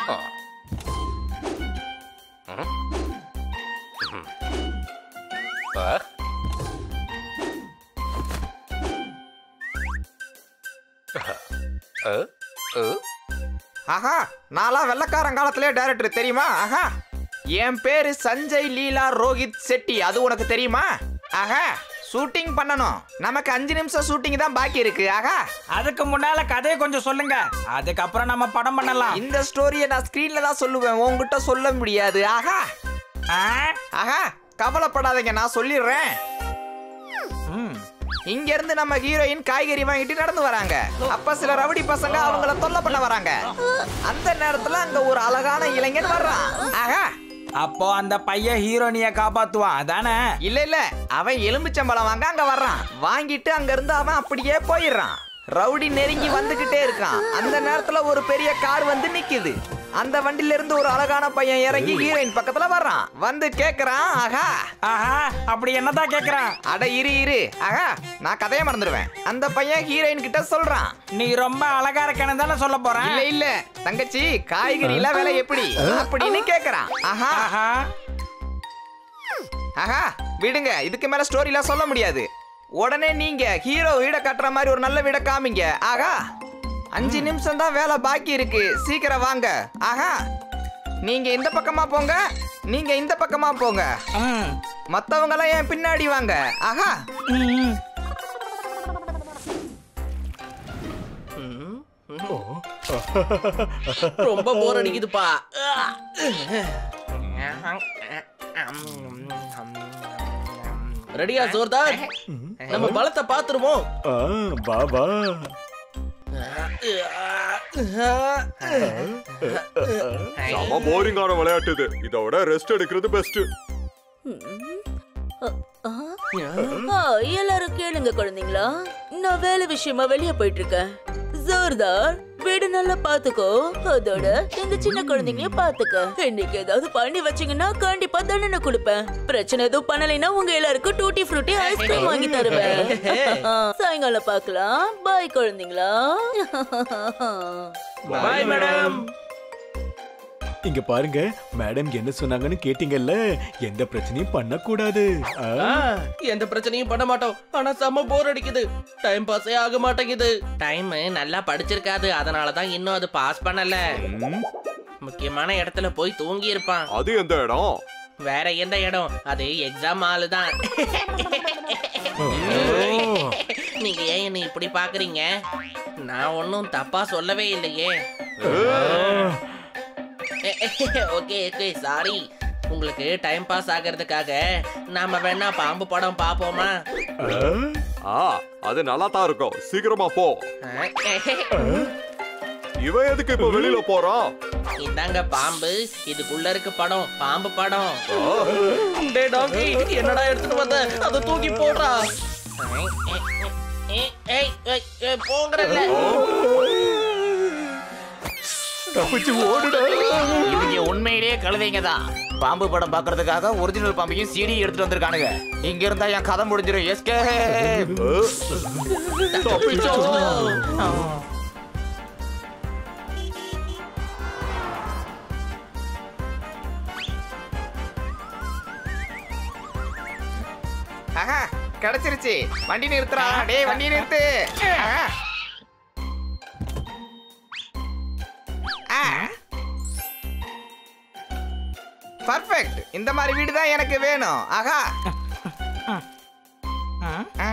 ஆஹா நான்லாம் வெள்ளக்காரன் காலத்திலே டைரக்டர் தெரியுமா ஆஹா என் பேரு சஞ்சய் லீலா ரோஹித் செட்டி அது உனக்கு தெரியுமா ஆஹா ஷூட்டிங் பண்ணணும் நமக்கு அஞ்சு நிமிஷம் ஷூட்டிங் தான் பாக்கி இருக்கு ஆஹா அதுக்கு முன்னால கதையை கொஞ்சம் சொல்லுங்க அதுக்கப்புறம் நம்ம படம் பண்ணலாம் இந்த ஸ்டோரியை நான் ஸ்கிரீன்ல தான் சொல்லுவேன் உன்கிட்ட சொல்ல முடியாது ஆஹா ஆ? ஆஹா கவலைப்படாதீங்க நான் சொல்லிடுறேன் ம். இங்க இருந்து நம்ம ஹீரோயின் காய்கறி வாங்கிட்டு நடந்து வராங்க அப்ப சில ரவுடி பசங்க அவங்கள தொல்லை பண்ண வராங்க அந்த நேரத்துல அங்க ஒரு அழகான இளைஞன் வர்றான் ஆஹா அப்போ அந்த பையன் ஹீரோனிய காப்பாத்துவான் அதானே இல்ல இல்ல அவன் எலும்புச்சம்பளம் வாங்க அங்க வர்றான் வாங்கிட்டு அங்க இருந்து அவன் அப்படியே போயிடுறான் ரவுடி நெருங்கி வந்துகிட்டே இருக்கான் அந்த நேரத்துல ஒரு பெரிய கார் வந்து நிக்குது அந்த வண்டில இருந்து ஒரு அழகான பையன் இறங்கி ஹீரோயின் பக்கத்துல வர்றான் வந்து கேக்குறான் ஆஹா ஆஹா அப்படி என்னதான் கேக்குறான் அட இரு இரு ஆஹா நான் கதையை மறந்துடுவேன் அந்த பையன் ஹீரோயின் கிட்ட சொல்றான் நீ ரொம்ப அழகா இருக்கேன்னு தானே சொல்ல போறேன் இல்ல இல்ல தங்கச்சி காய்கறி எல்லாம் விலை எப்படி அப்படின்னு கேக்குறான் ஆஹா ஆஹா ஆஹா விடுங்க இதுக்கு மேல ஸ்டோரிலாம் சொல்ல முடியாது உடனே நீங்க ஹீரோ வீட கட்டுற மாதிரி ஒரு நல்ல வீட காமிங்க ஆகா அஞ்சு நிமிஷம் தான் வேலை பாக்கி இருக்கு சீக்கிரம் வாங்க ஆஹா நீங்க இந்த பக்கமா போங்க நீங்க இந்த பக்கமா போங்க ம். மத்தவங்க எல்லாம் என் பின்னாடி வாங்க ஆஹா ம். ரொம்ப போர் அடிக்குதுப்பா ரெடியா சோர்தார் நம்ம பலத்தை பாத்துருவோம் ஆ, வா வா செம போரிங்கான விளையாட்டு இது இதோட ரெஸ்ட் எடுக்கிறது பெஸ்ட் ஆ, எல்லாரும் கேளுங்க குழந்தைங்களா நான் வேலை விஷயமா வெளிய போயிட்டு இருக்கேன் ஜோர்தார் வீடு நல்லா பாத்துக்கோ அதோட இந்த சின்ன குழந்தைங்களையும் பாத்துக்க இன்னைக்கு ஏதாவது பண்ணி வச்சீங்கன்னா கண்டிப்பா தண்டனை கொடுப்பேன் பிரச்சனை எதுவும் பண்ணலைன்னா உங்க எல்லாருக்கும் டூட்டி ஃப்ரூட்டி ஐஸ்கிரீம் வாங்கி தருவேன் சாயங்காலம் பார்க்கலாம் பாய் குழந்தைங்களா பாய் மேடம் இங்க பாருங்க மேடம் என்ன சொன்னாங்கன்னு கேட்டீங்கல்ல எந்த பிரச்சனையும் பண்ணக்கூடாது ஆ, எந்த பிரச்சனையும் பண்ண மாட்டோம் ஆனா செம்ம போர் அடிக்குது டைம் பாஸே ஆக மாட்டேங்குது டைம் நல்லா படிச்சிருக்காது அதனால தான் இன்னும் அது பாஸ் பண்ணல முக்கியமான இடத்துல போய் தூங்கி இருப்பான் அது எந்த இடம் வேற எந்த இடம் அது எக்ஸாம் ஆளு தான் நீங்க ஏன் என்ன இப்படி பாக்குறீங்க நான் ஒன்னும் தப்பா சொல்லவே இல்லையே ஓகே ஓகே சாரி உங்களுக்கு டைம் பாஸ் ஆகிறதுக்காக நாம வேணா பாம்பு படம் பாப்போமா ஆ அது நல்லா தான் இருக்கும் சீக்கிரமா போ இவன் எதுக்கு இப்ப வெளியில போறான் இந்தாங்க பாம்பு இதுக்குள்ள இருக்கு படம் பாம்பு படம் டேய் டாங்கி என்னடா எடுத்துட்டு வந்த அத தூக்கி போடுறா ஏய், ஏய், ஏய், ஏய், போங்கறல்ல தப்பிச்சு ஓடுடா இவங்க உண்மையிலேயே கழுதைங்க தான் பாம்பு படம் பாக்குறதுக்காக ஒரிஜினல் பாம்பையும் சீடி எடுத்துட்டு வந்திருக்கானுங்க இங்க இருந்தா என் கதை முடிஞ்சிடும் எஸ்கே ஆஹா கிடைச்சிருச்சு வண்டி நிறுத்துறா டேய் வண்டி நிறுத்து ஆஹா. ஆ பர்ஃபெக்ட் இந்த மாதிரி வீடு தான் எனக்கு வேணும் ஆஹா ஆ,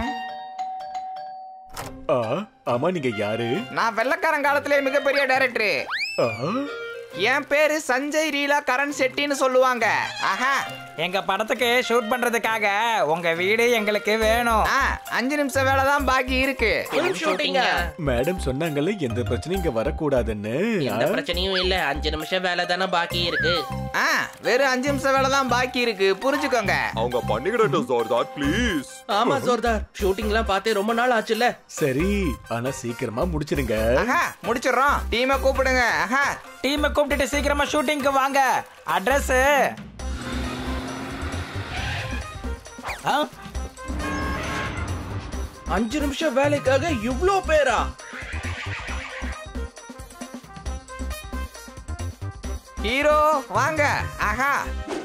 ஆ, ஆமா நீங்க யாரு நான் வெள்ளக்காரன் காலத்திலே மிகப்பெரிய டைரக்டர் ஆ, என் பேரு சஞ்சய் ரீலா கரண் செட்டின்னு சொல்லுவாங்க ஆஹா எங்க படத்துக்கு ஷூட் பண்றதுக்காக உங்க வீடு எங்களுக்கு வேணும் ஆ அஞ்சு நிமிஷம் வேலை தான் பாக்கி இருக்கு film shooting ஆ? மேடம் சொன்னாங்கல்ல எந்த பிரச்சனையும் இங்க வரக்கூடாதுன்னு எந்த ஆ, பிரச்சனையும் இல்ல அஞ்சு நிமிஷம் வேலை தானே பாக்கி இருக்கு ஆ வெறும் அஞ்சு நிமிஷம் வேலை தான் பாக்கி இருக்கு புரிஞ்சுக்கோங்க அவங்க பண்ணிக்கிடட்டும் ஜோர்தார் ப்ளீஸ் ஆமா சோர்தார் ஷூட்டிங்லாம் பார்த்தே ரொம்ப நாள் ஆச்சுல்ல சரி ஆனா சீக்கிரமா முடிச்சிடுங்க ஆஹா முடிச்சிடுறோம் டீமை கூப்பிடுங்க ஆஹா டீமை கூப்பிட்டுட்டு சீக்கிரமா ஷூட்டிங்க்கு வாங்க அட்ரஸ் அஞ்சு நிமிஷம் வேலைக்காக இவ்ளோ பேரா ஹீரோ வாங்க ஆஹா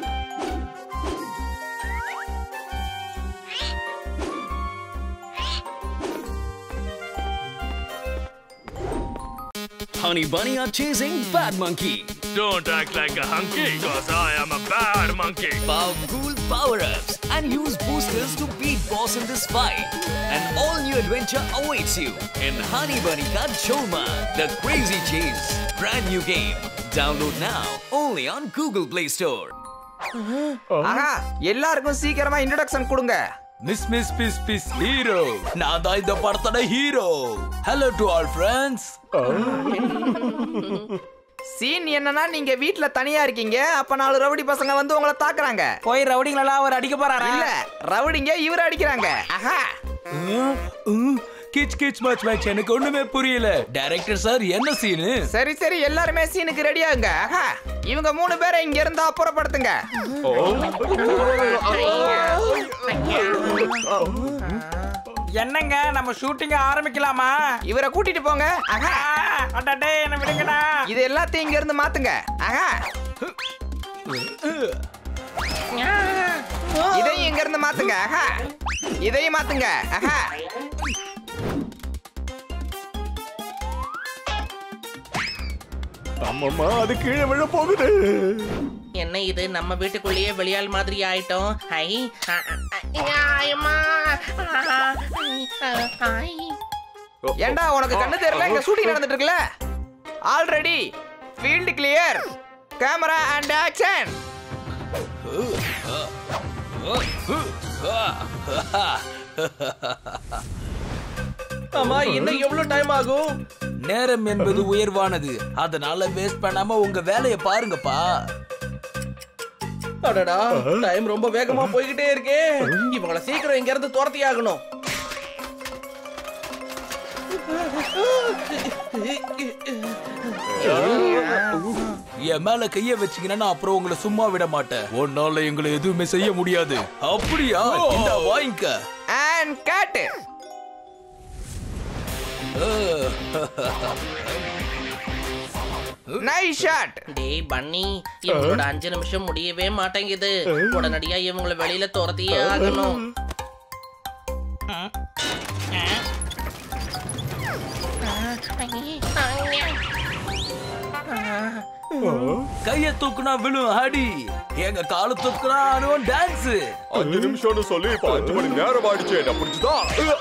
Honey Bunny are chasing Bad Monkey. Don't act like a hunky, cause I am a bad monkey. Powerful power-ups and use boosters to beat boss in this fight. An all-new adventure awaits you in Honey Bunny Ka Choma, The Crazy Chase. Brand new game. Download now only on Google Play Store. ஆஹா எல்லாருக்கும் சீக்கிரமா introduction கொடுங்க miss miss பிஸ் பிஸ் hero நான் தான் இந்த படத்தோட hero hello to all friends scene என்னன்னா நீங்க வீட்ல தனியா இருக்கீங்க அப்ப நாலு ரவுடி பசங்க வந்து உங்களை தாக்குறாங்க போய் ரவுடிங்களெல்லாம் அவர் அடிக்க போறாரா இல்ல ரவுடிங்க இவர அடிக்கிறாங்க ஆஹா கிச் கிச் மச் மச் எனக்கு ஒண்ணுமே புரியல டைரக்டர் சார் என்ன சீனு சரி சரி எல்லாருமே சீனுக்கு ரெடியாகுங்க ஆஹா இவங்க மூணு பேரை இங்க இருந்து அப்புறப்படுத்துங்க என்னங்க நம்ம ஷூட்டிங்க ஆரம்பிக்கலாமா இவரை கூட்டிட்டு போங்க ஆஹா ஆ, அடடே என்ன விடுங்கடா இது எல்லாத்தையும் இங்க இருந்து மாத்துங்க ஆஹா இதையும் இங்க இருந்து மாத்துங்க ஆஹா இதையும் மாத்துங்க ஆஹா அம்மம்மா அது கீழே விழ போகுது என்ன இது நம்ம வீட்டுக்குள்ளேயே வெளியாள் மாதிரி ஆயிட்டோம் ஐ அ, அ, அ, ஆயம்மா. ஆ, ஐ, ஐ. ஏண்டா உனக்கு கண்ணு தெரியல இங்க ஷூட்டிங் நடந்துட்டு இருக்குல்ல already field clear camera and action ஆமா இன்னும் எவ்வளவு டைம் ஆகும் நேரம் என்பது உயர்வானது அதனால வேஸ்ட் பண்ணாம உங்க வேலையை பாருங்கப்பா அடடா டைம் ரொம்ப வேகமா போய்கிட்டே இருக்கே இவங்கள சீக்கிரம் இங்க இருந்து துரத்தி ஆகணும் என் மேல கைய வச்சீங்கன்னா அப்புறம் உங்களை சும்மா விட மாட்டேன் உன்னால எங்களை எதுவுமே செய்ய முடியாது அப்படியா இந்த வாங்கிக்க அண்ட் கட் நைஸ் ஷாட் டேய் பன்னி இவங்களோட அஞ்சு நிமிஷம் முடியவே மாட்டேங்குது உடனடியா இவங்கள வெளியில துரத்தியே ஆகணும் கைய தூக்குனா விழும் அடி எங்க கால தூக்குனா அனுவன் டான்ஸ் அஞ்சு நிமிஷம்னு சொல்லி இப்ப அஞ்சு மணி நேரம் ஆயிடுச்சு என்ன புரிஞ்சுதா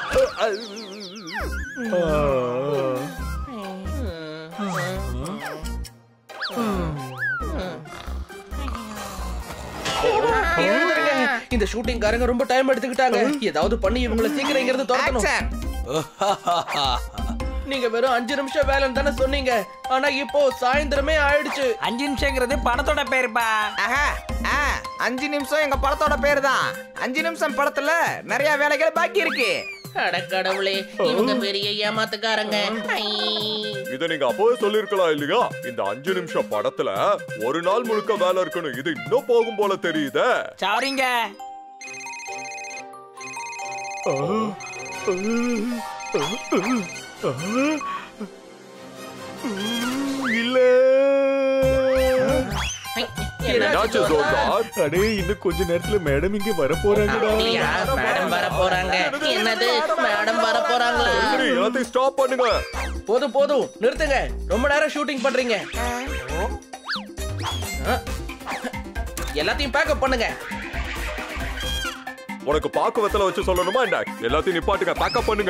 எழுந்திருங்க. இந்த ஷூட்டிங் காரங்க ரொம்ப டைம் எடுத்துக்கிட்டாங்க ஏதாவது பண்ணி இவங்கள சீக்கிரம் இங்க இருந்து துரத்தணும் ஆக்ஷன் நீங்க வெறும் அஞ்சு நிமிஷம் வேலைன்னு தானே சொன்னீங்க ஆனா இப்போ சாயந்தரமே ஆயிடுச்சு அஞ்சு நிமிஷங்கிறது படத்தோட பேருப்பா ஆஹா ஆ அஞ்சு நிமிஷம் எங்க படத்தோட பேரு தான் அஞ்சு நிமிஷம் படத்துல நிறைய வேலைகள் பாக்கி இருக்கு அடக்கடவுளே இவங்க பெரிய ஏமாத்துக்காரங்க ஐ. இத நீங்க அப்பவே சொல்லிருக்கலாம் இல்லையா இந்த அஞ்சு நிமிஷம் படத்துல ஒரு நாள் முழுக்க வேலை இருக்கணும் இது இன்னும் போகும் போல தெரியுதே சாரிங்க இல்ல என்னாச்சு ஜோர்தார் அடே இன்னும் கொஞ்ச நேரத்துல மேடம் இங்க வர போறாங்கடா அப்படியா மேடம் வர போறாங்க என்னது மேடம் வர போறாங்களா சரி எல்லாத்தையும் ஸ்டாப் பண்ணுங்க போதும் போதும் நிறுத்துங்க ரொம்ப நேரம் ஷூட்டிங் பண்றீங்க ஆ. எல்லாத்தையும் பேக்கப் பண்ணுங்க உனக்கு பாக்கு வெத்தல வச்சு சொல்லணுமா என்ன எல்லாத்தையும் நிப்பாட்டுங்க பேக்கப் பண்ணுங்க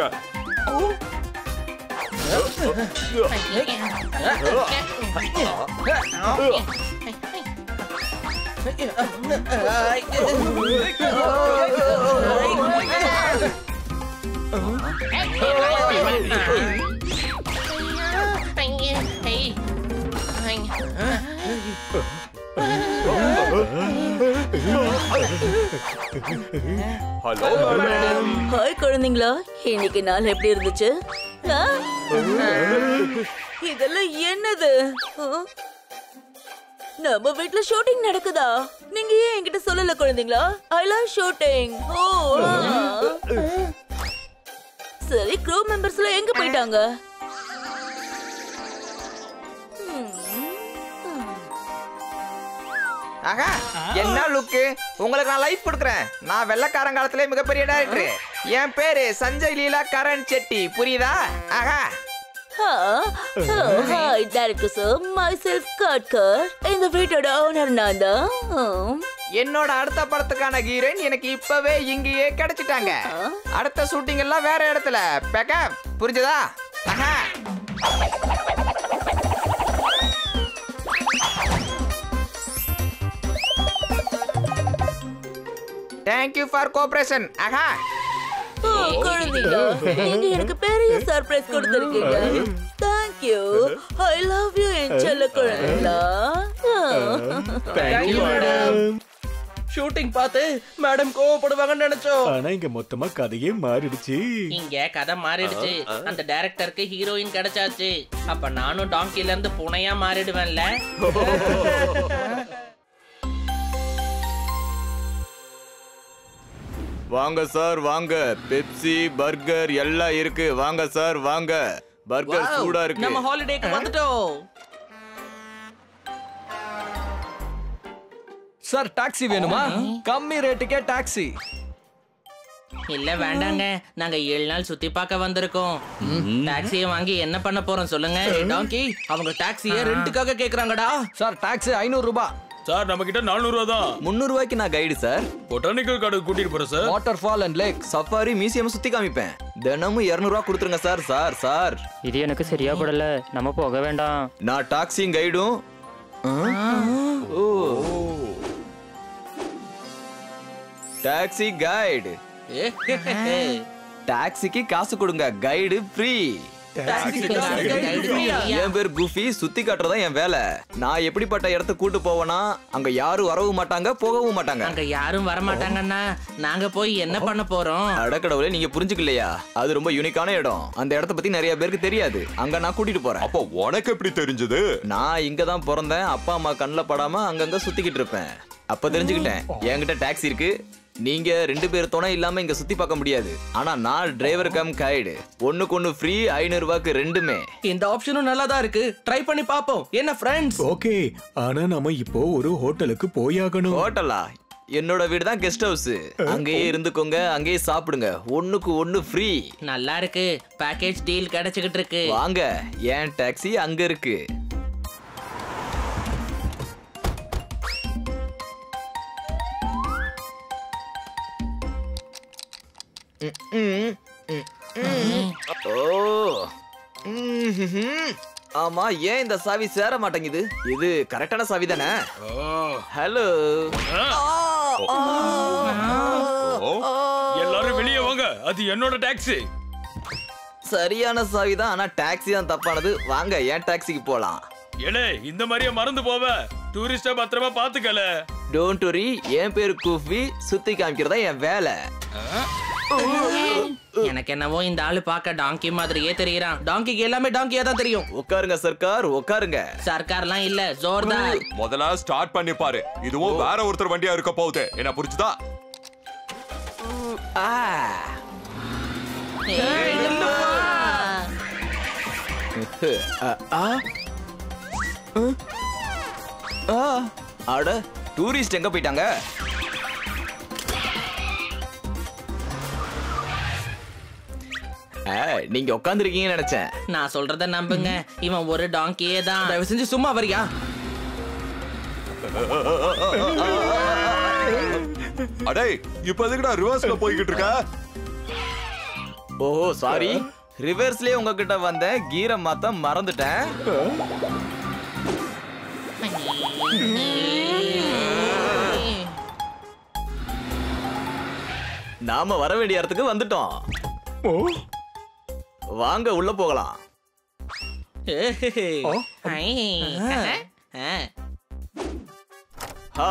ஹலோ மேடம் ஹாய் குழந்தைங்களா இன்னைக்கு நாள் எப்படி இருந்துச்சு ஆ? இதெல்லாம் என்னது ஆ? நம்ம வீட்ல ஷூட்டிங் நடக்குதா நீங்க ஏன் என்கிட்ட சொல்லல குழந்தைங்களா ஐ லவ் ஷூட்டிங் ஓ ஆ. சரி க்ரூ மெம்பர்ஸ்ல எங்க போயிட்டாங்க ம். ஆஹா என்ன லுக்கு உங்களுக்கு நான் லைஃப் கொடுக்குறேன் நான் வெள்ளக்காரங்காலத்திலே மிகப்பெரிய டைரக்டர் என் பேரு சஞ்சய் லீலா கரண் செட்டி புரியுதா ஆஹா hi director sir myself Katkar இந்த வீட்டோட ஓனர் நான் தான் ஹம். என்னோட அடுத்த படத்துக்கான ஹீரோயின் எனக்கு இப்பவே இங்கேயே கிடைச்சிட்டாங்க அடுத்த ஷூட்டிங் எல்லாம் வேற இடத்துல பேக்கப் புரிஞ்சதா ஆஹா தேங்க்யூ ஃபார் கோஆபரேஷன் ஆஹா ஓ, குழந்தைங்க நீங்க எனக்கு பெரிய சர்ப்ரைஸ் கொடுத்திருக்கீங்க thank you I love you என் செல்ல குழந்தைங்களா Thank you, madam. ஷூட்டிங் பார்த்து மேடம் கோவப்படுவாங்கன்னு நினைச்சோம் ஆனா இங்க மொத்தமா கதையே மாறிடுச்சு இங்க கதை மாறிடுச்சு அந்த டைரக்டருக்கு ஹீரோயின் கிடைச்சாச்சு அப்ப நானும் டாங்கில இருந்து புனையா மாறிடுவேன்ல வாங்க சார் வாங்க பெப்சி பர்கர் எல்லாம் இருக்கு வாங்க சார் வாங்க பர்கர் சூடா இருக்கு நம்ம ஹாலிடேக்கு வந்துட்டோம் சார் டாக்ஸி வேணுமா கம்மி ரேட்டுக்கே டாக்ஸி இல்ல வேண்டாங்க நாங்க ஏழு நாள் சுத்தி பார்க்க வந்திருக்கோம் டாக்ஸியை வாங்கி என்ன பண்ண போறோம் சொல்லுங்க டாங்கி அவங்க டாக்ஸியை ரெண்டுக்காக கேக்குறாங்கடா சார் டாக்ஸி ஐநூறு ரூபாய் சார் நம்ம கிட்ட நானூறு ரூபா தான் முந்நூறு ரூபாய்க்கு நான் கைடு சார் பொட்டானிக்கல் கார்டு கூட்டிட்டு போறேன் sir waterfall and lake safari museum சுத்தி காமிப்பேன் தினமும் இருநூறுவா கொடுத்துருங்க சார் சார் சார் இது எனக்கு சரியா படல நம்ம போக வேண்டாம் நான் டாக்ஸியும் கைடும் ஓ டாக்ஸி கைடு டாக்ஸிக்கு காசு கொடுங்க கைடு ஃப்ரீ என் பேர் குஃபி சுத்தி காட்டுறதா என் வேலை நான் எப்படிப்பட்ட இடத்துக்கு கூட்டு போவேனா அங்க யாரும் வரவும் மாட்டாங்க போகவும் மாட்டாங்க அங்க யாரும் வர மாட்டாங்கன்னா நாங்க போய் என்ன பண்ண போறோம் அடக்கடவுளே நீங்க புரிஞ்சுக்கலையா அது ரொம்ப யூனிக்கான இடம் அந்த இடத்த பத்தி நிறைய பேருக்கு தெரியாது அங்க நான் கூட்டிட்டு போறேன் அப்போ உனக்கு எப்படி தெரிஞ்சது நான் இங்க தான் பிறந்தேன் அப்பா அம்மா கண்ணில் படாம அங்கங்க சுத்திக்கிட்டு இருப்பேன் அப்ப தெரிஞ்சுக்கிட்டேன் என்கிட்ட டாக்ஸி இருக்கு நீங்க ரெண்டு பேர் துணை இல்லாம இங்க சுத்தி பார்க்க முடியாது ஆனா நான் டிரைவர் கம் கைடு ஒண்ணுக்கு ஒண்ணு ஃப்ரீ ஐநூறு ரூபாய்க்கு ரெண்டுமே இந்த ஆப்ஷனும் நல்லா தான் இருக்கு ட்ரை பண்ணி பாப்போம் என்ன ஃப்ரெண்ட்ஸ் ஓகே ஆனா நாம இப்போ ஒரு ஹோட்டலுக்கு போயாகணும் ஹோட்டலா என்னோட வீடு தான் கெஸ்ட் ஹவுஸ் அங்கேயே இருந்துக்கோங்க அங்கேயே சாப்பிடுங்க ஒண்ணுக்கு ஒண்ணு ஃப்ரீ நல்லா இருக்கு பேக்கேஜ் டீல் கிடைச்சுக்கிட்டு இருக்கு வாங்க ஏன் டாக்ஸி அங்க இருக்கு ம், ம், ம், ம். ஓ ம்ஹும். ஆமா ஏன் இந்த சாவி சேர மாட்டேங்குது இது கரெக்டான சாவி தானே ஹலோ எல்லாரும் வெளியே வாங்க அது என்னோட டாக்ஸி சரியான சாவி தான் ஆனா டாக்ஸி தான் தப்பானது வாங்க ஏன் டாக்ஸிக்கு போலாம் ஏலே இந்த மாதிரியே மறந்து போவ டூரிஸ்ட பத்திரமா பாத்துக்கல டோன்ட் வரி என் பேரு குஃபி சுத்தி காமிக்கிறதா என் வேலை எனக்கு என்னவோ இந்த ஆளு பார்க்க டாங்கி மாதிரியே தெரியறான் டாங்கிக்கு எல்லாமே டாங்கியா தான் தெரியும் உட்காருங்க சர்க்கார் உட்காருங்க சர்க்கார்லாம் இல்ல ஜோர்தார் முதல்ல ஸ்டார்ட் பண்ணி பாரு இதுவும் வேற ஒருத்தர் வண்டியா இருக்க போகுது என்ன புரிஞ்சுதா ஆ அ, ஆ அ, ஆ அட டூரிஸ்ட் எங்க போயிட்டாங்க ஆ, நீங்க உட்காந்துருக்கீங்கன்னு நினைச்சேன் நான் சொல்றத நம்புங்க இவன் ஒரு டாங்கியே தான் தயவு செஞ்சு சும்மா வரியா அடே இப்ப எதுக்குடா ரிவர்ஸ்ல போய்கிட்டு இருக்க ஓஹோ சாரி ரிவர்ஸ்லயே உங்ககிட்ட வந்தேன் கீரை மாத்த மறந்துட்டேன் நாம வர வேண்டிய இடத்துக்கு வந்துட்டோம் வாங்க உள்ள போகலாம் ஹா.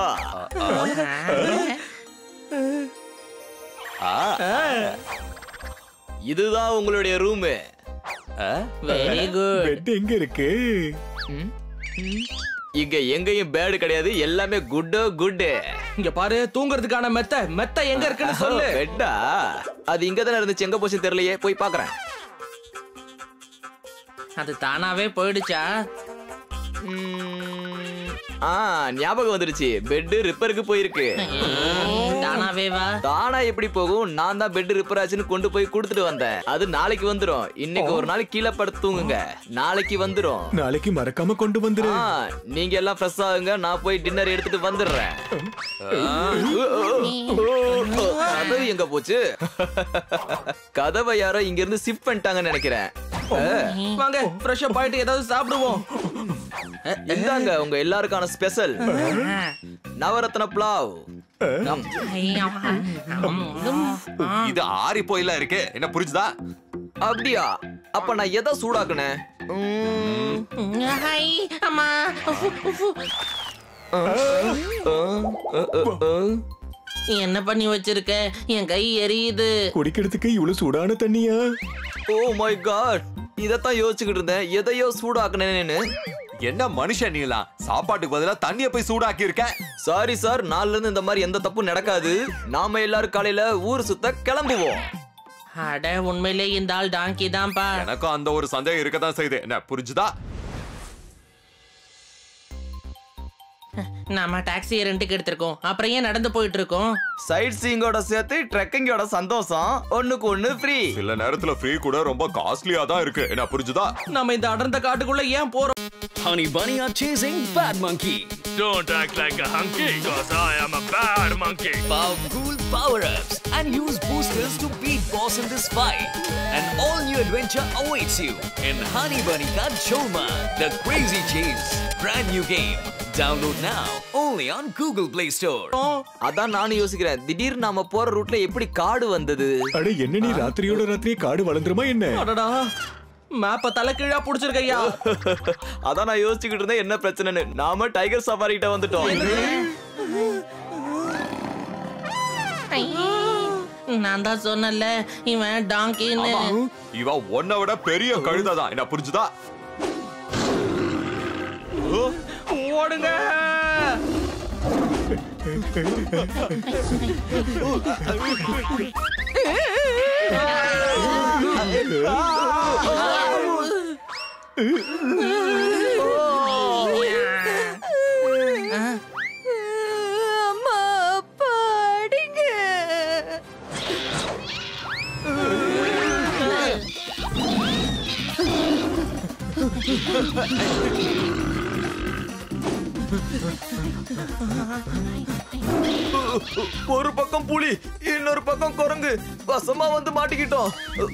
இதுதான் உங்களுடைய ரூமு வெரி குட் பெட் எங்க இருக்கு இங்க எங்கேயும் பேடு கிடையாது எல்லாமே குட்டோ குட்டு இங்க பாரு தூங்குறதுக்கான மெத்த மெத்த எங்க இருக்குன்னு சொல்லு பெட்டா அது இங்க தானே இருந்துச்சு எங்க போச்சுன்னு தெரியலையே போய் பாக்குறேன் அது தானாவே போயிடுச்சா ம், ஆ ஞாபகம் வந்துருச்சு பெட் ரிப்பருக்கு போயிருக்கு தானாவே வா தானா எப்படி போகும் நான் தான் பெட் ரிப்பேர் ஆச்சுன்னு கொண்டு போய் கொடுத்துட்டு வந்தேன் அது நாளைக்கு வந்துரும் இன்னைக்கு ஒரு நாள் கீழே படுத்து தூங்குங்க நாளைக்கு வந்துரும் நாளைக்கு மறக்காம கொண்டு வந்துரு ஆ, நீங்க எல்லாம் ஃப்ரெஷ் ஆகுங்க நான் போய் டின்னர் எடுத்துட்டு வந்துடுறேன் கதவு எங்க போச்சு கதவை யாரோ இங்க இருந்து ஷிஃப்ட் பண்ணிட்டாங்கன்னு நினைக்கிறேன் வாங்க ஃப்ரெஷ்ஷா போயிட்டு ஏதாவது சாப்பிடுவோம் இந்தாங்க உங்க எல்லாருக்கான ஸ்பெஷல் நவரத்ன புலாவ் இது ஆறி போயில இருக்கு என்ன புரிஞ்சுதா அப்படியா அப்ப நான் எதை சூடாக்குனேன் ஹாய் அம்மா உஃபு, உஃபு. என்ன பண்ணி வச்சிருக்க என் கை எரியுது குடிக்கிறதுக்கு இவ்வளவு சூடான தண்ணியா ஓ மை காட் இதத்தான் யோசிச்சுக்கிட்டு இருந்தேன் எதையோ சூடாக்குனேன்னு என்ன மனுஷன் நீலாம் சாப்பாட்டுக்கு பதிலா தண்ணிய போய் சூடாக்கி இருக்க சாரி சார் நாள்ல இருந்து இந்த மாதிரி எந்த தப்பும் நடக்காது நாம எல்லாரும் காலையில ஊர் சுத்த கிளம்புவோம் அட உண்மையிலே இந்த ஆள் டாங்கி தான்ப்பா எனக்கும் அந்த ஒரு சந்தேகம் இருக்கதான் செய்யுது என்ன புரிஞ்சுதா நாம டாக்ஸி ரெண்டுக்கு எடுத்திருக்கோம் அப்புறம் ஏன் நடந்து போயிட்டு இருக்கோம் சைட் சீங்கோட சேர்த்து ட்ரெக்கிங்கோட சந்தோஷம் ஒண்ணுக்கு ஒண்ணு ஃப்ரீ சில நேரத்துல ஃப்ரீ கூட ரொம்ப காஸ்ட்லியா தான் இருக்கு என்ன புரிஞ்சுதா நம்ம இந்த அடர்ந்த காட்டுக்குள்ள ஏன் போறோம் Honey Bunny are chasing Bad Monkey. Don't act like a hunky, cause I am a bad monkey. Powerful power-ups and use boosters to beat boss in this fight. An all-new adventure awaits you in Honey Bunny Ka Choma, The Crazy Chase. Brand new game. Download now only on Google Play Store. அதான் நானும் யோசிக்கிறேன் திடீர்னு நாம போற ரூட்ல எப்படி காடு வந்தது அட என்ன நீ ராத்திரியோட ராத்திரியே காடு வளர்ந்துருமா என்ன அடடா மேப்ப தலை கீழா புடிச்சிருக்கையா அதான் நான் யோசிச்சுக்கிட்டு இருந்தேன் என்ன பிரச்சனைன்னு நாம டைகர் சஃபாரி கிட்ட வந்துட்டோம் நான் தான் சொன்னல இவன் டாங்கின்னு இவ உன்னை விட பெரிய கழுதைதான் என்ன புரிஞ்சுதா ஓடுங்க அம்மா பாடிங்க ஒரு பக்கம் புலி இன்னொரு பக்கம் குரங்கு வசமா வந்து மாட்டிக்கிட்டோம்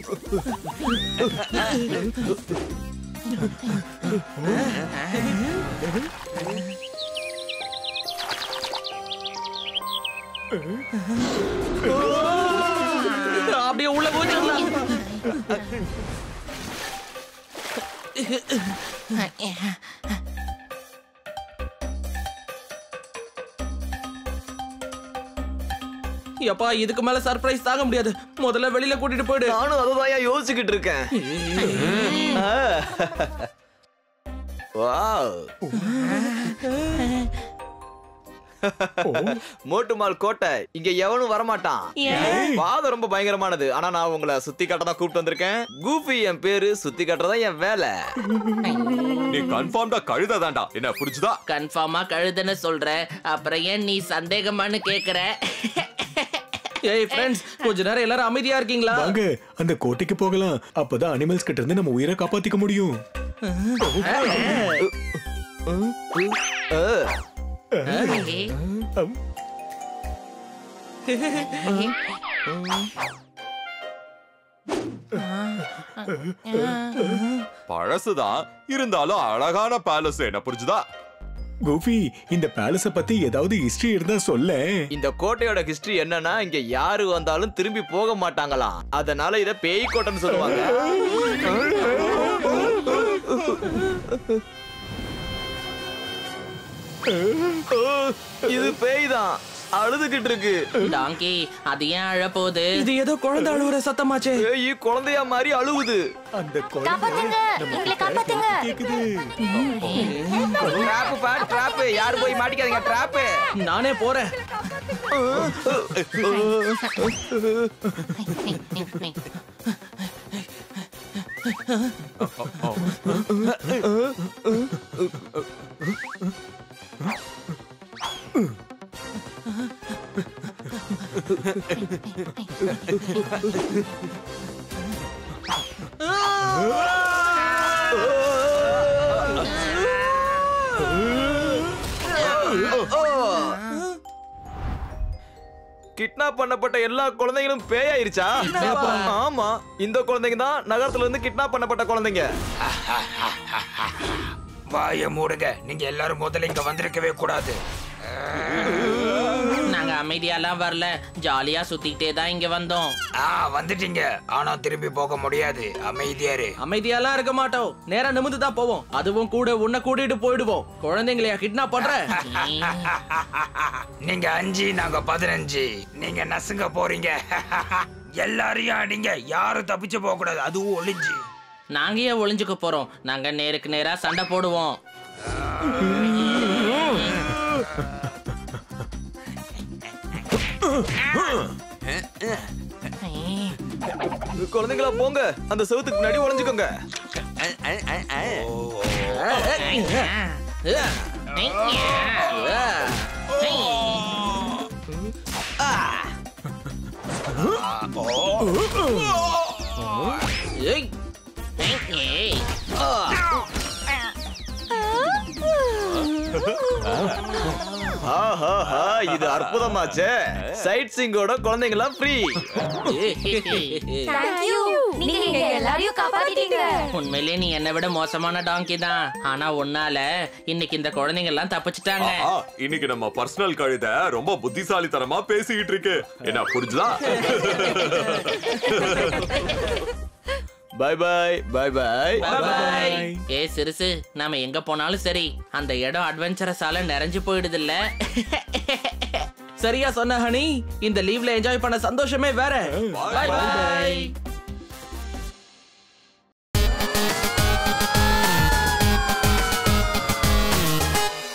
அப்படியே உள்ள போச்சிடலாம் எப்பா இதுக்கு மேல சர்ப்ரைஸ் தாங்க முடியாது முதல்ல வெளியில கூட்டிட்டு போயிடு நானும் அததான் யோசிச்சுக்கிட்டு இருக்கேன் வாவ் மோட்டுமால் கோட்டை இங்க எவனும் வரமாட்டான் ஏன்? பாதை ரொம்ப பயங்கரமானது ஆனா நான் உங்களை சுத்தி காட்ட தான் கூப்பிட்டு வந்திருக்கேன் கூஃபி என் பேரு சுத்தி காட்டுறதா என் வேலை நீ கன்ஃபார்ம்டா கழுதை தான்டா என்ன புரிஞ்சுதா கன்ஃபார்மா கழுதுன்னு சொல்ற அப்புறம் ஏன் நீ சந்தேகமான்னு கேக்குற ஏய் ஃப்ரெண்ட்ஸ் கொஞ்ச நேரம் எல்லாரும் அமைதியா இருக்கீங்களா வாங்க அந்த கோட்டைக்கு போகலாம் அப்பதான் அனிமல்ஸ் கிட்ட இருந்து நம்ம உயிரை காப்பாத்திக்க முடியும் அம். பழசுதான் இருந்தாலும் அழகான பேலஸ் என்ன புரிஞ்சுதா கோபி இந்த பேலஸ பத்தி ஏதாவது ஹிஸ்டரி இருந்தா சொல்ல இந்த கோட்டையோட ஹிஸ்டரி என்னன்னா இங்க யாரு வந்தாலும் திரும்பி போக மாட்டாங்களாம் அதனால இத பேய் கோட்டைன்னு சொல்லுவாங்க இது பேய் தான் அழுதுகிட்டு இருக்கு டாங்கி அது ஏன் அழப்போகுது இது ஏதோ குழந்தை அழுவுற சத்தமாச்சே பேய் குழந்தையா மாதிரி அழுவுது அந்த காப்பாத்துங்க எங்களை காப்பாத்துங்க ட்ராப் பா ட்ராப் யாரு போய் மாட்டிக்காதீங்க ட்ராப் நானே போறேன் கிட்னாப் பண்ணப்பட்ட எல்லா குழந்தைகளும் பேயாயிருச்சா ஆமா இந்த குழந்தைங்க தான் நகரத்துல இருந்து கிட்னாப் பண்ணப்பட்ட குழந்தைங்க வாய மூடுங்க நீங்க எல்லாரும் முதல்ல இங்க வந்திருக்கவே கூடாது நாங்க அமைதியாலாம் வரல ஜாலியா சுத்திக்கிட்டே தான் இங்க வந்தோம் ஆ வந்துட்டீங்க ஆனா திரும்பி போக முடியாது அமைதியா இரு அமைதியாலாம் இருக்க மாட்டோம் நேரா நிமிந்து தான் போவோம் அதுவும் கூட உன்னை கூட்டிட்டு போயிடுவோம் குழந்தைங்களையா கிட்னாப் பண்ற நீங்க அஞ்சு நாங்க பதினஞ்சு நீங்க நசுங்க போறீங்க எல்லாரையும் அடிங்க யாரும் தப்பிச்சு போக கூடாது அதுவும் ஒளிஞ்சு நாங்க ஏன் ஒளிஞ்சுக்க போறோம் நாங்க நேருக்கு நேரா சண்டை போடுவோம் குழந்தைங்களா போங்க அந்த செவுத்துக்கு முன்னாடி ஒளிஞ்சுக்கோங்க ஏய். ஏய். ஆஹாஹா, இது அற்புதமாச்சே சைட் சிங்கோட குழந்தைங்களாம் ஃப்ரீ தேங்க்யூ நீங்க எங்க எல்லாரையும் காப்பாத்திட்டீங்க உண்மையிலே நீ என்னை விட மோசமான டாங்கி தான் ஆனா உன்னால இன்னைக்கு இந்த குழந்தைங்க எல்லாம் தப்பிச்சிட்டாங்க ஆ, இன்னைக்கு நம்ம பர்சனல் கழுத ரொம்ப புத்திசாலித்தனமா பேசிக்கிட்டு இருக்கு என்ன புரிஞ்சுதா bye bye bye bye Bye. ஏ சிறுசு நாம எங்க போனாலும் சரி அந்த இடம் அட்வென்ச்சரஸால நிறைஞ்சு போயிடுது இல்ல சரியா சொன்ன ஹனி இந்த லீவ்ல என்ஜாய் பண்ண சந்தோஷமே வேற Bye bye.